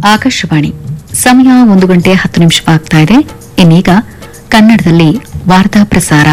ಆಕಾಶವಾಣಿ ಸಮಯ ಒಂದು ಗಂಟೆ ಹತ್ತು ನಿಮಿಷ ಆಗ್ತಾ ಇದೆ ಇನ್ನೀಗ ಕನ್ನಡದಲ್ಲಿ ವಾರ್ತಾ ಪ್ರಸಾರ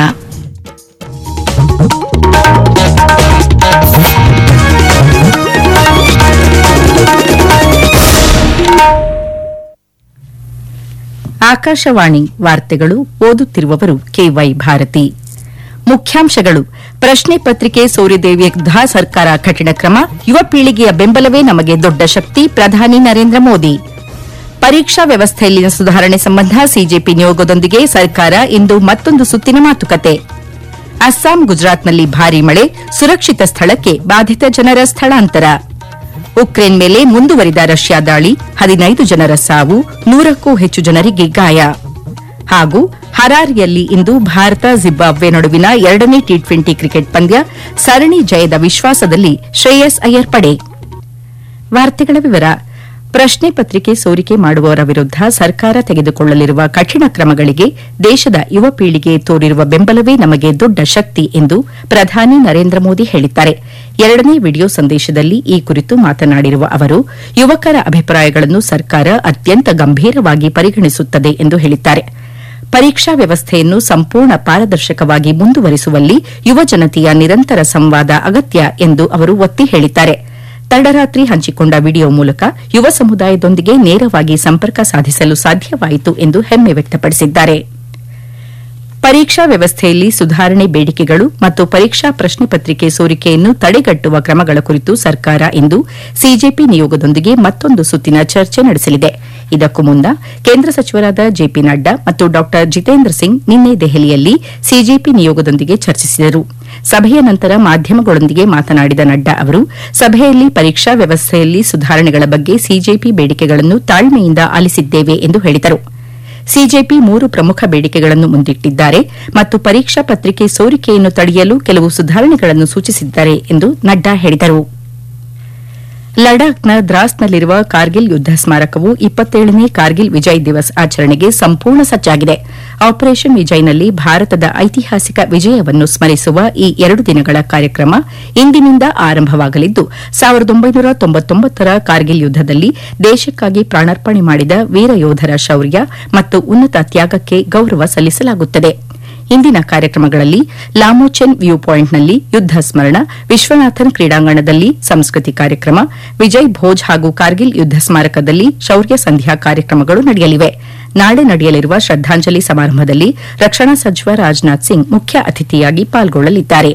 ಆಕಾಶವಾಣಿ ವಾರ್ತೆಗಳು ಓದುತ್ತಿರುವವರು ಕೆವೈ ಭಾರತಿ ಮುಖ್ಯಾಂಶಗಳು ಪ್ರಶ್ನೆ ಪತ್ರಿಕೆ ಸೋರಿದೆ ವಿರುದ್ಧ ಸರ್ಕಾರ ಕಠಿಣ ಕ್ರಮ ಯುವ ಪೀಳಿಗೆಯ ಬೆಂಬಲವೇ ನಮಗೆ ದೊಡ್ಡ ಶಕ್ತಿ ಪ್ರಧಾನಿ ನರೇಂದ್ರ ಮೋದಿ ಪರೀಕ್ಷಾ ವ್ಯವಸ್ಥೆಯಲ್ಲಿನ ಸುಧಾರಣೆ ಸಂಬಂಧ ಸಿಜೆಪಿ ನಿಯೋಗದೊಂದಿಗೆ ಸರ್ಕಾರ ಇಂದು ಮತ್ತೊಂದು ಸುತ್ತಿನ ಮಾತುಕತೆ ಅಸ್ಸಾಂ ಗುಜರಾತ್ನಲ್ಲಿ ಭಾರೀ ಮಳೆ ಸುರಕ್ಷಿತ ಸ್ಥಳಕ್ಕೆ ಬಾಧಿತ ಜನರ ಸ್ಥಳಾಂತರ ಉಕ್ರೇನ್ ಮೇಲೆ ಮುಂದುವರಿದ ರಷ್ಯಾ ದಾಳಿ ಹದಿನೈದು ಜನರ ಸಾವು ನೂರಕ್ಕೂ ಹೆಚ್ಚು ಜನರಿಗೆ ಗಾಯ ಹಾಗೂ ಹರಾರಿಯಲ್ಲಿ ಇಂದು ಭಾರತ ಜಿಂಬಾಬ್ವೆ ನಡುವಿನ ಎರಡನೇ ಟಿ ಟ್ವೆಂಟಿ ಕ್ರಿಕೆಟ್ ಪಂದ್ಯ ಸರಣಿ ಜಯದ ವಿಶ್ವಾಸದಲ್ಲಿ ಶ್ರೇಯಸ್ ಅಯ್ಯರ್ ಪಡೆ ವಾರ್ತೆಗಳ ವಿವರ ಪ್ರಶ್ನೆ ಪತ್ರಿಕೆ ಸೋರಿಕೆ ಮಾಡುವವರ ವಿರುದ್ಧ ಸರ್ಕಾರ ತೆಗೆದುಕೊಳ್ಳಲಿರುವ ಕಠಿಣ ಕ್ರಮಗಳಿಗೆ ದೇಶದ ಯುವ ಪೀಳಿಗೆ ತೋರಿರುವ ಬೆಂಬಲವೇ ನಮಗೆ ದೊಡ್ಡ ಶಕ್ತಿ ಎಂದು ಪ್ರಧಾನಿ ನರೇಂದ್ರ ಮೋದಿ ಹೇಳಿದ್ದಾರೆ ಎರಡನೇ ವಿಡಿಯೋ ಸಂದೇಶದಲ್ಲಿ ಈ ಕುರಿತು ಮಾತನಾಡಿರುವ ಅವರು ಯುವಕರ ಅಭಿಪ್ರಾಯಗಳನ್ನು ಸರ್ಕಾರ ಅತ್ಯಂತ ಗಂಭೀರವಾಗಿ ಪರಿಗಣಿಸುತ್ತದೆ ಎಂದು ಹೇಳಿದ್ದಾರೆ ಪರೀಕ್ಷಾ ವ್ಯವಸ್ಥೆಯನ್ನು ಸಂಪೂರ್ಣ ಪಾರದರ್ಶಕವಾಗಿ ಮುಂದುವರಿಸುವಲ್ಲಿ ಯುವ ಜನತೆಯ ನಿರಂತರ ಸಂವಾದ ಅಗತ್ಯ ಎಂದು ಅವರು ಒತ್ತಿ ಹೇಳಿದ್ದಾರೆ ತಡರಾತ್ರಿ ಹಂಚಿಕೊಂಡ ವಿಡಿಯೋ ಮೂಲಕ ಯುವ ಸಮುದಾಯದೊಂದಿಗೆ ನೇರವಾಗಿ ಸಂಪರ್ಕ ಸಾಧಿಸಲು ಸಾಧ್ಯವಾಯಿತು ಎಂದು ಹೆಮ್ಮೆ ವ್ಯಕ್ತಪಡಿಸಿದ್ದಾರೆ ಪರೀಕ್ಷಾ ವ್ಯವಸ್ಥೆಯಲ್ಲಿ ಸುಧಾರಣೆ ಬೇಡಿಕೆಗಳು ಮತ್ತು ಪರೀಕ್ಷಾ ಪ್ರಶ್ನೆ ಪತ್ರಿಕೆ ಸೋರಿಕೆಯನ್ನು ತಡೆಗಟ್ಟುವ ಕ್ರಮಗಳ ಕುರಿತು ಸರ್ಕಾರ ಇಂದು ಸಿಜೆಪಿ ನಿಯೋಗದೊಂದಿಗೆ ಮತ್ತೊಂದು ಸುತ್ತಿನ ಚರ್ಚೆ ನಡೆಸಲಿದೆ ಇದಕ್ಕೂ ಮುನ್ನ ಕೇಂದ್ರ ಸಚಿವರಾದ ಜೆಪಿ ನಡ್ಡಾ ಮತ್ತು ಡಾ ಜಿತೇಂದ್ರ ಸಿಂಗ್ ನಿನ್ನೆ ದೆಹಲಿಯಲ್ಲಿ ಸಿಜೆಪಿ ನಿಯೋಗದೊಂದಿಗೆ ಚರ್ಚಿಸಿದರು ಸಭೆಯ ನಂತರ ಮಾಧ್ಯಮಗಳೊಂದಿಗೆ ಮಾತನಾಡಿದ ನಡ್ಡಾ ಅವರು ಸಭೆಯಲ್ಲಿ ಪರೀಕ್ಷಾ ವ್ಯವಸ್ಥೆಯಲ್ಲಿ ಸುಧಾರಣೆಗಳ ಬಗ್ಗೆ ಸಿಜೆಪಿ ಬೇಡಿಕೆಗಳನ್ನು ತಾಳ್ಮೆಯಿಂದ ಆಲಿಸಿದ್ದೇವೆ ಎಂದು ಹೇಳಿದರು ಸಿಜೆಪಿ ಮೂರು ಪ್ರಮುಖ ಬೇಡಿಕೆಗಳನ್ನು ಮುಂದಿಟ್ಟಿದ್ದಾರೆ ಮತ್ತು ಪರೀಕ್ಷಾ ಪತ್ರಿಕೆ ಸೋರಿಕೆಯನ್ನು ತಡೆಯಲು ಕೆಲವು ಸುಧಾರಣೆಗಳನ್ನು ಸೂಚಿಸಿದ್ದಾರೆ ಎಂದು ನಡ್ಡಾ ಹೇಳಿದರು ಲಡಾಖ್ನ ದ್ರಾಸ್ನಲ್ಲಿರುವ ಕಾರ್ಗಿಲ್ ಯುದ್ದ ಸ್ಮಾರಕವು ಇಪ್ಪತ್ತೇಳನೇ ಕಾರ್ಗಿಲ್ ವಿಜಯ್ ದಿವಸ್ ಆಚರಣೆಗೆ ಸಂಪೂರ್ಣ ಸಜ್ಜಾಗಿದೆ ಆಪರೇಷನ್ ವಿಜಯ್ನಲ್ಲಿ ಭಾರತದ ಐತಿಹಾಸಿಕ ವಿಜಯವನ್ನು ಸ್ಮರಿಸುವ ಈ ಎರಡು ದಿನಗಳ ಕಾರ್ಯಕ್ರಮ ಇಂದಿನಿಂದ ಆರಂಭವಾಗಲಿದ್ದು ಸಾವಿರದ ಒಂಬೈನೂರ ತೊಂಬತ್ತೊಂಬತ್ತರ ಕಾರ್ಗಿಲ್ ಯುದ್ದದಲ್ಲಿ ದೇಶಕ್ಕಾಗಿ ಪ್ರಾಣಾರ್ಪಣೆ ಮಾಡಿದ ವೀರ ಯೋಧರ ಶೌರ್ಯ ಮತ್ತು ಉನ್ನತ ತ್ಯಾಗಕ್ಕೆ ಗೌರವ ಸಲ್ಲಿಸಲಾಗುತ್ತದೆ ಇಂದಿನ ಕಾರ್ಯಕ್ರಮಗಳಲ್ಲಿ ಲಾಮೋಚೆನ್ ವ್ಯೂ ಪಾಯಿಂಟ್ನಲ್ಲಿ ಯುದ್ದ ಸ್ಮರಣ ವಿಶ್ವನಾಥನ್ ಕ್ರೀಡಾಂಗಣದಲ್ಲಿ ಸಂಸ್ಕೃತಿ ಕಾರ್ಯಕ್ರಮ ವಿಜಯ್ ಭೋಜ್ ಹಾಗೂ ಕಾರ್ಗಿಲ್ ಯುದ್ದ ಸ್ಮಾರಕದಲ್ಲಿ ಶೌರ್ಯ ಸಂಧ್ಯಾ ಕಾರ್ಯಕ್ರಮಗಳು ನಡೆಯಲಿವೆ ನಾಳೆ ನಡೆಯಲಿರುವ ಶ್ರದ್ದಾಂಜಲಿ ಸಮಾರಂಭದಲ್ಲಿ ರಕ್ಷಣಾ ಸಚಿವ ರಾಜನಾಥ್ ಸಿಂಗ್ ಮುಖ್ಯ ಅತಿಥಿಯಾಗಿ ಪಾಲ್ಗೊಳ್ಳಲಿದ್ದಾರೆ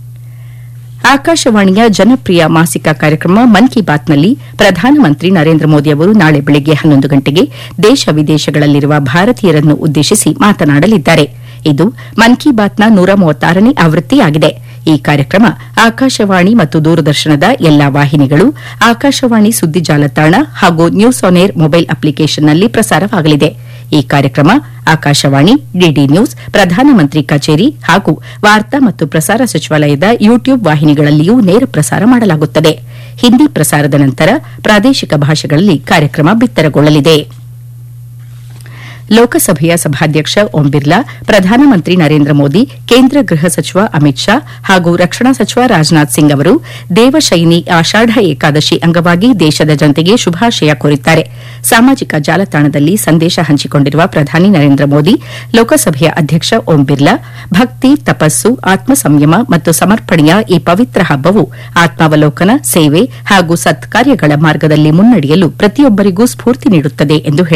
ಆಕಾಶವಾಣಿಯ ಜನಪ್ರಿಯ ಮಾಸಿಕ ಕಾರ್ಯಕ್ರಮ ಮನ್ ಕಿ ಬಾತ್ನಲ್ಲಿ ಪ್ರಧಾನಮಂತ್ರಿ ನರೇಂದ್ರ ಮೋದಿ ಅವರು ನಾಳೆ ಬೆಳಗ್ಗೆ ಹನ್ನೊಂದು ಗಂಟೆಗೆ ದೇಶ ವಿದೇಶಗಳಲ್ಲಿರುವ ಭಾರತೀಯರನ್ನು ಉದ್ದೇಶಿಸಿ ಮಾತನಾಡಲಿದ್ದಾರೆ ಇದು ಮನ್ ಕಿ ಬಾತ್ನ ನೂರ ಮೂವತ್ತಾರನೇ ಆವೃತ್ತಿಯಾಗಿದೆ ಈ ಕಾರ್ಯಕ್ರಮ ಆಕಾಶವಾಣಿ ಮತ್ತು ದೂರದರ್ಶನದ ಎಲ್ಲಾ ವಾಹಿನಿಗಳು ಆಕಾಶವಾಣಿ ಸುದ್ದಿ ಜಾಲತಾಣ ಹಾಗೂ ನ್ಯೂಸ್ ಆನ್ ಏರ್ ಮೊಬೈಲ್ ಅಪ್ಲಿಕೇಷನ್ನಲ್ಲಿ ಪ್ರಸಾರವಾಗಲಿದೆ ಈ ಕಾರ್ಯಕ್ರಮ ಆಕಾಶವಾಣಿ ಡಿಡಿ ನ್ಯೂಸ್ ಪ್ರಧಾನಮಂತ್ರಿ ಕಚೇರಿ ಹಾಗೂ ವಾರ್ತಾ ಮತ್ತು ಪ್ರಸಾರ ಸಚಿವಾಲಯದ ಯೂಟ್ಯೂಬ್ ವಾಹಿನಿಗಳಲ್ಲಿಯೂ ನೇರ ಪ್ರಸಾರ ಮಾಡಲಾಗುತ್ತದೆ ಹಿಂದಿ ಪ್ರಸಾರದ ನಂತರ ಪ್ರಾದೇಶಿಕ ಭಾಷೆಗಳಲ್ಲಿ ಕಾರ್ಯಕ್ರಮ ಬಿತ್ತರಗೊಳ್ಳಲಿದೆ ಲೋಕಸಭೆಯ ಸಭಾಧ್ಯಕ್ಷ ಓಂ ಬಿರ್ಲಾ ಪ್ರಧಾನಮಂತ್ರಿ ನರೇಂದ್ರ ಮೋದಿ ಕೇಂದ್ರ ಗೃಹ ಸಚಿವ ಅಮಿತ್ ಶಾ ಹಾಗೂ ರಕ್ಷಣಾ ಸಚಿವ ರಾಜನಾಥ್ ಸಿಂಗ್ ಅವರು ದೇವಶೈನಿ ಆಷಾಢ ಏಕಾದಶಿ ಅಂಗವಾಗಿ ದೇಶದ ಜನತೆಗೆ ಶುಭಾಶಯ ಕೋರಿದ್ದಾರೆ ಸಾಮಾಜಿಕ ಜಾಲತಾಣದಲ್ಲಿ ಸಂದೇಶ ಹಂಚಿಕೊಂಡಿರುವ ಪ್ರಧಾನಿ ನರೇಂದ್ರ ಮೋದಿ ಲೋಕಸಭೆಯ ಅಧ್ಯಕ್ಷ ಓಂ ಬಿರ್ಲಾ ಭಕ್ತಿ ತಪಸ್ಸು ಆತ್ಮ ಸಂಯಮ ಮತ್ತು ಸಮರ್ಪಣೆಯ ಈ ಪವಿತ್ರ ಹಬ್ಬವು ಆತ್ಮಾವಲೋಕನ ಸೇವೆ ಹಾಗೂ ಸತ್ಕಾರ್ಯಗಳ ಮಾರ್ಗದಲ್ಲಿ ಮುನ್ನಡೆಯಲು ಪ್ರತಿಯೊಬ್ಬರಿಗೂ ಸ್ಫೂರ್ತಿ ನೀಡುತ್ತದೆ ಎಂದು ಹೇಳಿದ್ದಾರೆ